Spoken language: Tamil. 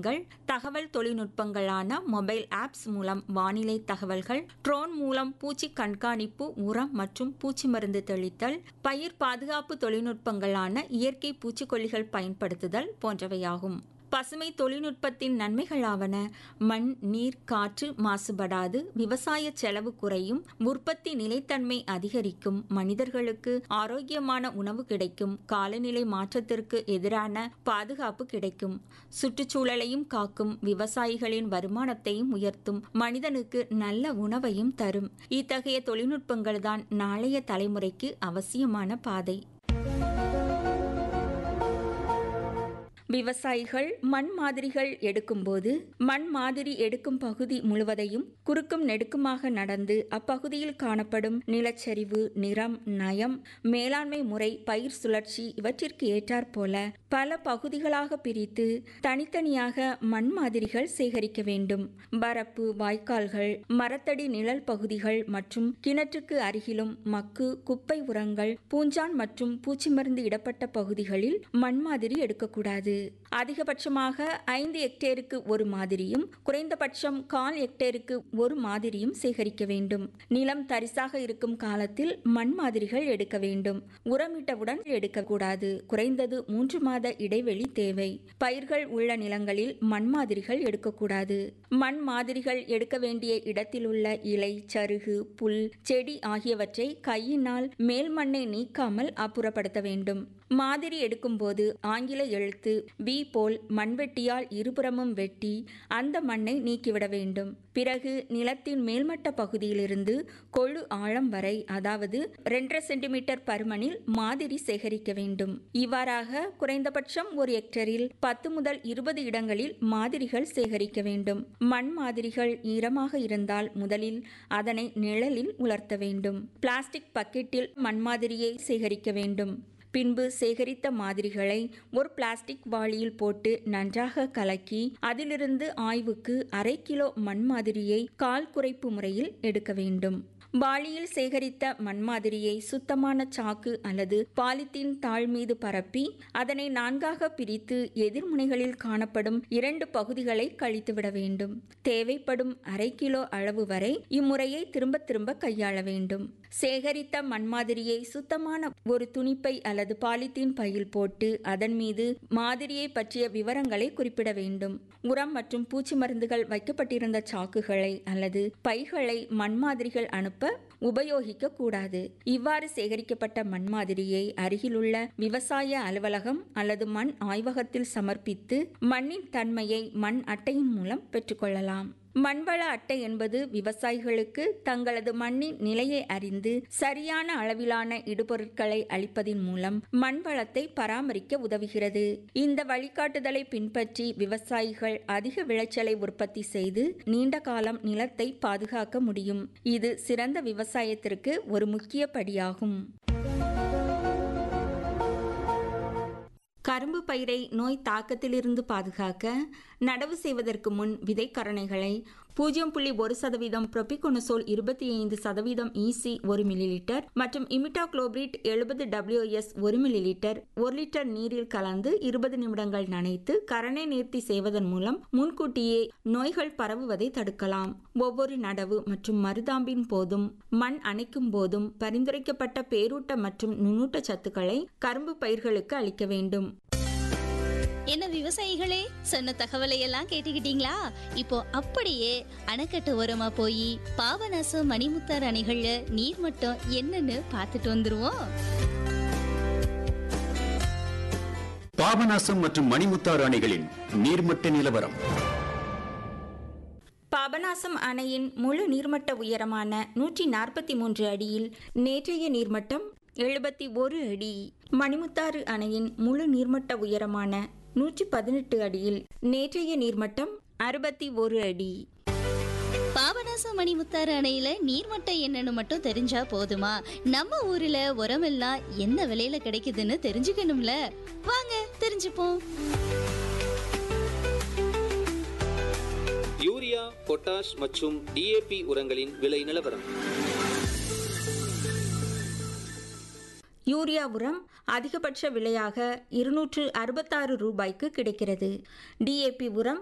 தொழில்நுட்பங்கள் தகவல் தொழில்நுட்பங்களான மொபைல் ஆப்ஸ் மூலம் வானிலை தகவல்கள் ட்ரோன் மூலம் பூச்சி கண்காணிப்பு உரம் மற்றும் பூச்சி மருந்து தெளித்தல் பயிர் பாதுகாப்பு தொழில்நுட்பங்களான இயற்கை பூச்சிக்கொல்லிகள் பயன்படுத்துதல் போன்றவையாகும் பசுமை தொழில்நுட்பத்தின் நன்மைகளாவன மண் நீர் காற்று மாசுபடாது விவசாய செலவு குறையும் உற்பத்தி நிலைத்தன்மை அதிகரிக்கும் மனிதர்களுக்கு ஆரோக்கியமான உணவு கிடைக்கும் காலநிலை மாற்றத்திற்கு எதிரான பாதுகாப்பு கிடைக்கும் சுற்றுச்சூழலையும் காக்கும் விவசாயிகளின் வருமானத்தையும் உயர்த்தும் மனிதனுக்கு நல்ல உணவையும் தரும் இத்தகைய தொழில்நுட்பங்கள்தான் நாளைய தலைமுறைக்கு அவசியமான பாதை விவசாயிகள் மண் மாதிரிகள் எடுக்கும்போது மண் மாதிரி எடுக்கும் பகுதி முழுவதையும் குறுக்கும் நெடுக்குமாக நடந்து அப்பகுதியில் காணப்படும் நிலச்சரிவு நிறம் நயம் மேலாண்மை முறை பயிர் சுழற்சி இவற்றிற்கு ஏற்றாற்போல பல பகுதிகளாக பிரித்து தனித்தனியாக மண் மாதிரிகள் சேகரிக்க வேண்டும் பரப்பு வாய்க்கால்கள் மரத்தடி நிழல் பகுதிகள் மற்றும் கிணற்றுக்கு அருகிலும் மக்கு குப்பை உரங்கள் பூஞ்சான் மற்றும் பூச்சி மருந்து இடப்பட்ட பகுதிகளில் மண் மாதிரி எடுக்கக்கூடாது அதிகபட்சமாக ஐந்து ஹெக்டேருக்கு ஒரு மாதிரியும் குறைந்தபட்சம் கால் ஹெக்டேருக்கு ஒரு மாதிரியும் சேகரிக்க வேண்டும் நிலம் தரிசாக இருக்கும் காலத்தில் மண் மாதிரிகள் எடுக்க வேண்டும் உரமிட்டவுடன் எடுக்கக்கூடாது குறைந்தது மூன்று மாத இடைவெளி தேவை பயிர்கள் உள்ள நிலங்களில் மண் மாதிரிகள் எடுக்கக்கூடாது மண் மாதிரிகள் எடுக்க வேண்டிய இடத்தில் உள்ள இலை சருகு புல் செடி ஆகியவற்றை கையினால் மேல் மண்ணை நீக்காமல் அப்புறப்படுத்த வேண்டும் மாதிரி எடுக்கும்போது ஆங்கில எழுத்து வி போல் மண்வெட்டியால் இருபுறமும் வெட்டி அந்த மண்ணை நீக்கிவிட வேண்டும் பிறகு நிலத்தின் மேல்மட்ட பகுதியிலிருந்து கொழு ஆழம் வரை அதாவது ரெண்டரை சென்டிமீட்டர் பருமனில் மாதிரி சேகரிக்க வேண்டும் இவ்வாறாக குறைந்தபட்சம் ஒரு ஹெக்டரில் பத்து முதல் இருபது இடங்களில் மாதிரிகள் சேகரிக்க வேண்டும் மண் மாதிரிகள் ஈரமாக இருந்தால் முதலில் அதனை நிழலில் உலர்த்த வேண்டும் பிளாஸ்டிக் பக்கெட்டில் மண் மாதிரியை சேகரிக்க வேண்டும் பின்பு சேகரித்த மாதிரிகளை ஒரு பிளாஸ்டிக் வாளியில் போட்டு நன்றாக கலக்கி அதிலிருந்து ஆய்வுக்கு அரை கிலோ மண் மாதிரியை கால் குறைப்பு முறையில் எடுக்க வேண்டும் வாளியில் சேகரித்த மண் மாதிரியை சுத்தமான சாக்கு அல்லது பாலித்தீன் தாள் மீது பரப்பி அதனை நான்காக பிரித்து எதிர்முனைகளில் காணப்படும் இரண்டு பகுதிகளை கழித்துவிட வேண்டும் தேவைப்படும் அரை கிலோ அளவு வரை இம்முறையை திரும்ப திரும்ப கையாள வேண்டும் சேகரித்த மண் மாதிரியை சுத்தமான ஒரு துணிப்பை அல்லது பாலித்தீன் பையில் போட்டு அதன் மீது மாதிரியை பற்றிய விவரங்களை குறிப்பிட வேண்டும் உரம் மற்றும் பூச்சி மருந்துகள் வைக்கப்பட்டிருந்த சாக்குகளை அல்லது பைகளை மண் மாதிரிகள் அனுப்ப உபயோகிக்க கூடாது இவ்வாறு சேகரிக்கப்பட்ட மண் மாதிரியை அருகிலுள்ள விவசாய அலுவலகம் அல்லது மண் ஆய்வகத்தில் சமர்ப்பித்து மண்ணின் தன்மையை மண் அட்டையின் மூலம் பெற்றுக்கொள்ளலாம் மண்வள அட்டை என்பது விவசாயிகளுக்கு தங்களது மண்ணின் நிலையை அறிந்து சரியான அளவிலான இடுபொருட்களை அளிப்பதின் மூலம் மண் வளத்தை பராமரிக்க உதவுகிறது இந்த வழிகாட்டுதலை பின்பற்றி விவசாயிகள் அதிக விளைச்சலை உற்பத்தி செய்து நீண்ட காலம் நிலத்தை பாதுகாக்க முடியும் இது சிறந்த விவசாயத்திற்கு ஒரு முக்கிய படியாகும் கரும்பு பயிரை நோய் தாக்கத்திலிருந்து பாதுகாக்க நடவு செய்வதற்கு முன் விதைக்கரணைகளை பூஜ்ஜியம் புள்ளி ஒரு சதவீதம் புரோபிகோனசோல் இருபத்தி ஐந்து சதவீதம் இசி ஒரு மில்லி லிட்டர் மற்றும் இமிட்டாக்ளோபிரிட் எழுபது டபிள்யூஎஸ் ஒரு மில்லி லிட்டர் ஒரு லிட்டர் நீரில் கலந்து இருபது நிமிடங்கள் நனைத்து கரணை நேர்த்தி செய்வதன் மூலம் முன்கூட்டியே நோய்கள் பரவுவதை தடுக்கலாம் ஒவ்வொரு நடவு மற்றும் மருதாம்பின் போதும் மண் அணைக்கும் போதும் பரிந்துரைக்கப்பட்ட பேரூட்ட மற்றும் நுண்ணூட்ட சத்துக்களை கரும்பு பயிர்களுக்கு அளிக்க வேண்டும் என்ன விவசாயிகளே சொன்ன தகவலை எல்லாம் கேட்டுக்கிட்டீங்களா இப்போ அப்படியே அணைக்கட்டு ஓரமா போய் பாபநாசம் மணிமுத்தார் அணைகள்ல நீர்மட்டம் என்னன்னு பார்த்துட்டு வந்துருவோம் பாபநாசம் மற்றும் மணிமுத்தாறு அணைகளின் நீர்மட்ட நிலவரம் பாபநாசம் அணையின் முழு நீர்மட்ட உயரமான நூற்றி நாற்பத்தி மூன்று அடியில் நேற்றைய நீர்மட்டம் எழுபத்தி ஒரு அடி மணிமுத்தாறு அணையின் முழு நீர்மட்ட உயரமான நூற்றி பதினெட்டு அடியில் நேற்றைய நீர்மட்டம் அறுபத்தி ஒரு அடி பாபநாசம் மணிமுத்தாறு அணையில நீர்மட்டம் என்னன்னு மட்டும் தெரிஞ்சா போதுமா நம்ம ஊர்ல உரமெல்லாம் என்ன விலையில கிடைக்குதுன்னு தெரிஞ்சுக்கணும்ல வாங்க தெரிஞ்சுப்போம் யூரியா பொட்டாஷ் மற்றும் டிஏபி உரங்களின் விலை நிலவரம் யூரியா உரம் அதிகபட்ச விலையாக இருநூற்று அறுபத்தாறு ரூபாய்க்கு கிடைக்கிறது டிஏபி உரம்